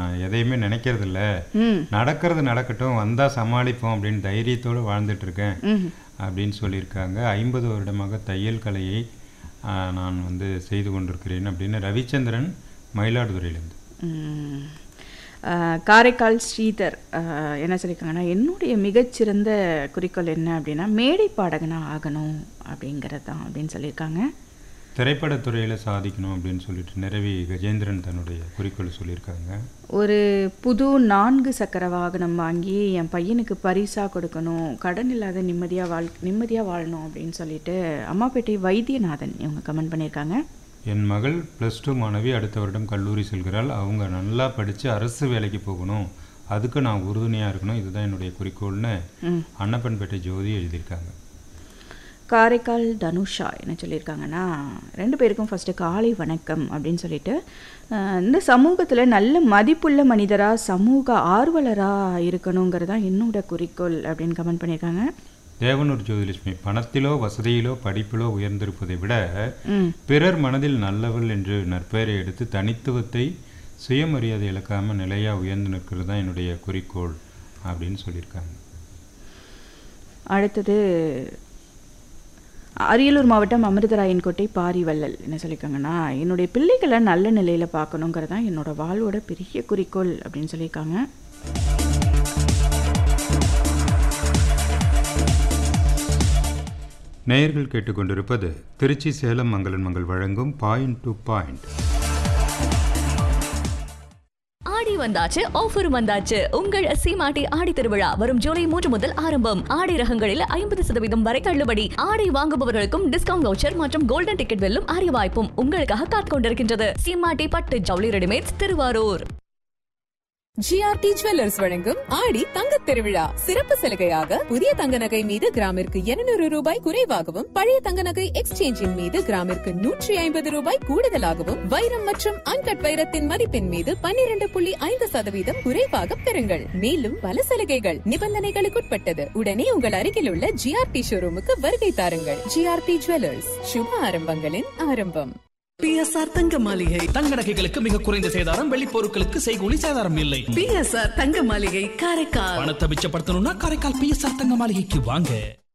நான் எதையுமே நினைக்கிறதில்ல ம் நடக்கிறது நடக்கட்டும் வந்தால் சமாளிப்போம் அப்படின்னு தைரியத்தோடு வாழ்ந்துட்டு இருக்கேன் ம் அப்படின்னு சொல்லியிருக்காங்க ஐம்பது வருடமாக தையல் கலையை ஆ, நான் வந்து செய்து கொண்டிருக்கிறேன் அப்படின்னு ரவிச்சந்திரன் மயிலாடுதுறையிலேருந்து ம். ஆஹ், காரைக்கால் ஸ்ரீதர் ஆஹ், என்ன சொல்லியிருக்காங்கன்னா என்னுடைய மிகச்சிறந்த குறிக்கோள் என்ன அப்படின்னா மேடை பாடகனாக ஆகணும் அப்படிங்கிறது தான் அப்படின்னு சொல்லியிருக்காங்க திரைப்படத்துறையில் சாதிக்கணும் அப்படின்னு சொல்லிட்டு நிறவி கஜேந்திரன் தன்னுடைய குறிக்கோளை சொல்லியிருக்காங்க ஒரு புது நான்கு சக்கர வாகனம் வாங்கி என் பையனுக்கு பரிசாக கொடுக்கணும் கடன் இல்லாத நிம்மதியாக வாழ் நிம்மதியாக வாழணும் அப்படின்னு சொல்லிட்டு அம்மாப்பேட்டை வைத்தியநாதன் இவங்க கமெண்ட் பண்ணியிருக்காங்க என் மகள் ப்ளஸ் டூ மாணவி அடுத்த வருடம் கல்லூரி செல்கிறாள் அவங்க நல்லா படித்து அரசு வேலைக்கு போகணும் அதுக்கு நான் உறுதுணையாக இருக்கணும் இதுதான் என்னுடைய குறிக்கோள்னு ம். அன்னப்பன்பேட்டை ஜோதி எழுதியிருக்காங்க காரைக்கால் தனுஷா என்ன சொல்லியிருக்காங்கன்னா ரெண்டு பேருக்கும் ஃபஸ்ட்டு காலை வணக்கம் அப்படின்னு சொல்லிட்டு அஹ், இந்த சமூகத்தில் நல்ல மதிப்புள்ள மனிதராக சமூக ஆர்வலராக இருக்கணுங்கிறது தான் என்னோட குறிக்கோள் அப்படின்னு கமெண்ட் பண்ணியிருக்காங்க தேவனூர் ஜோதிலட்சுமி பணத்திலோ வசதியிலோ படிப்பிலோ உயர்ந்திருப்பதை விட ம் பிறர் மனதில் நல்லவள் என்று நற்பெயரை எடுத்து தனித்துவத்தை சுயமரியாதை இழக்காமல் நிலையாக உயர்ந்து நிற்கிறது தான் என்னுடைய குறிக்கோள் அப்படின்னு சொல்லியிருக்காங்க அடுத்தது அரியலூர் மாவட்டம் அமிர்தராயன்கோட்டை பாரிவள்ளல் என்ன சொல்லியிருக்காங்கன்னா என்னுடைய பிள்ளைகளை நல்ல நிலையில் பார்க்கணுங்கிறது தான் என்னோட வாழ்வோட பெரிய குறிக்கோள் அப்படின்னு சொல்லியிருக்காங்க நேயர்கள் கேட்டுக்கொண்டிருப்பது திருச்சி சேலம் மங்களன் மங்கள் வழங்கும் பாயிண்ட் டு பாயிண்ட் ஆடி வந்தாச்சு ஆஃபரும் வந்தாச்சு உங்கள் சீமாட்டி ஆடி திருவிழா வரும் ஜூலை மூன்று முதல் ஆரம்பம் ஆடை ரகங்களில் ஐம்பது சதவீதம் வரை தள்ளுபடி ஆடை வாங்குபவர்களுக்கும் டிஸ்கவுண்ட் வவுச்சர் மற்றும் கோல்டன் டிக்கெட் வெல்லும் அரிய வாய்ப்பும் உங்களுக்காக காத்துக் கொண்டிருக்கின்றது சீமாட்டி பட்டு ஜவுளி ரெடிமேட்ஸ் திருவாரூர் ஜிஆர்டி ஜுவல்லர்ஸ் வழங்கும் ஆடி தங்கத் திருவிழா சிறப்பு சலுகையாக புதிய தங்க நகை மீது கிராமிற்கு 200 ரூபாய் குறைவாகவும் பழைய தங்க நகை எக்ஸ்சேஞ்சின் மீது கிராமிற்கு நூற்றி ஐம்பது ரூபாய் கூடுதலாகவும் வைரம் மற்றும் அன்கட் வைரத்தின் மதிப்பின் மீது 12.5% புள்ளி ஐந்து சதவீதம் குறைவாக பெறுங்கள் மேலும் பல சலுகைகள் நிபந்தனைகளுக்குட்பட்டது உடனே உங்கள் அருகில் உள்ள ஜிஆர்டி ஷோரூமுக்கு வருகை தாருங்கள் ஜிஆர்டி ஜுவல்லர்ஸ் சுப ஆரம்பங்களின் ஆரம்பம் பிஎஸ்ஆர் தங்க மாளிகை தங்க நகைகளுக்கு மிக குறைந்த சேதாரம் வெள்ளி பொருட்களுக்கு செய்கூலி சேதாரம் இல்லை பிஎஸ்ஆர் தங்க மாளிகை காரைக்கால் பணத்தை மிச்சப்படுத்தணும்னா காரைக்கால் பிஎஸ்ஆர் தங்க மாளிகைக்கு வாங்க